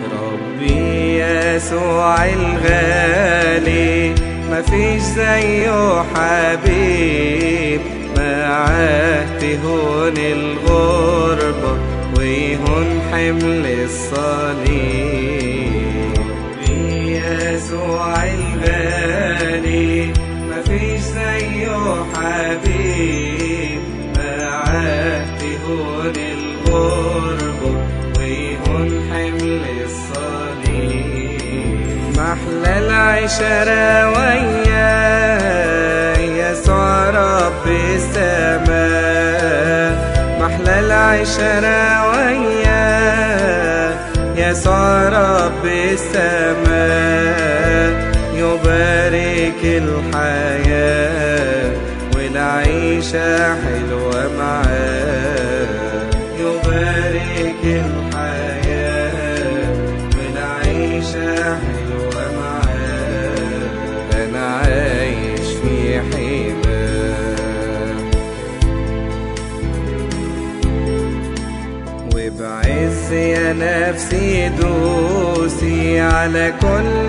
ربي يسوع الغالي مفيش زيه حبيب معاه تهون الغربة ويهون حمل الصليب ربي يسوع الغالي مفيش زيه حبيب معاه تهون الغربة ويهون حمل الصليب محلى العشرة وياه يسوع رب السماء محلى العشرة وياه يسوع رب السماء يبارك الحياة والعيشة حلوة معاه يبارك الحياة والعيشة حلوة معاه أنا عايش في حماه وبعز يا نفسي دوسي على كل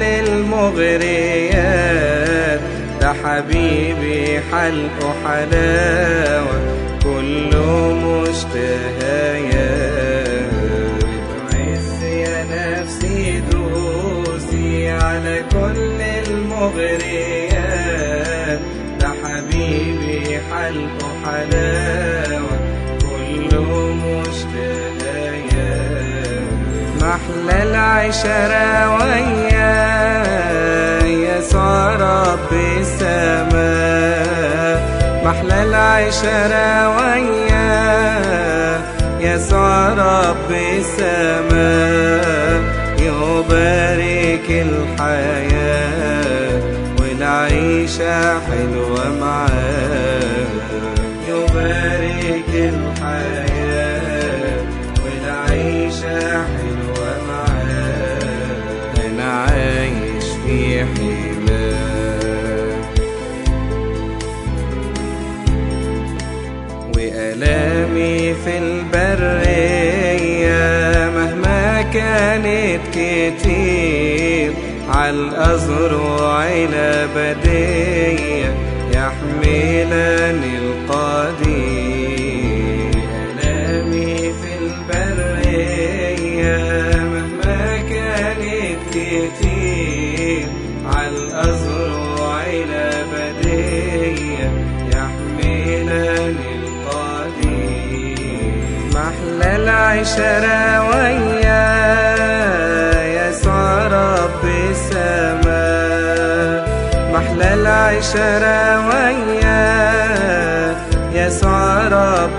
المغريات ده حبيبي حلقه حلاوة كله مشتهيات وبعز يا نفسي دوسي على كل المغريات ده حبيبي حلقه حلاوة كله مشتهيات محلى العشرة وياه يسوع رب السماء محلى العشرة وياه يسوع رب السماء يبارك الحياة والعيشة حلوة معاه يبارك الحياة والعيشة حلوة معاه أنا عايش في حماه وألامي في البرية مهما كانت كتير عالأزرع الأبدية يحملني القدير ألامي في البرية مهما كانت كتير عالأزرع الأبدية يحملني القدير محلى العشرة وياه يسوع رب السماء محلى العشرة وياه يسوع رب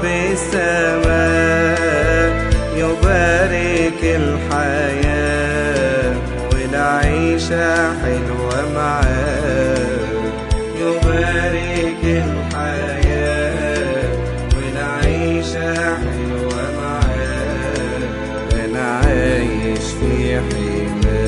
السماء يبارك الحياة والعيشة حلوة معاه يبارك الحياة والعيشة حلوة معاه أنا عايش في حماه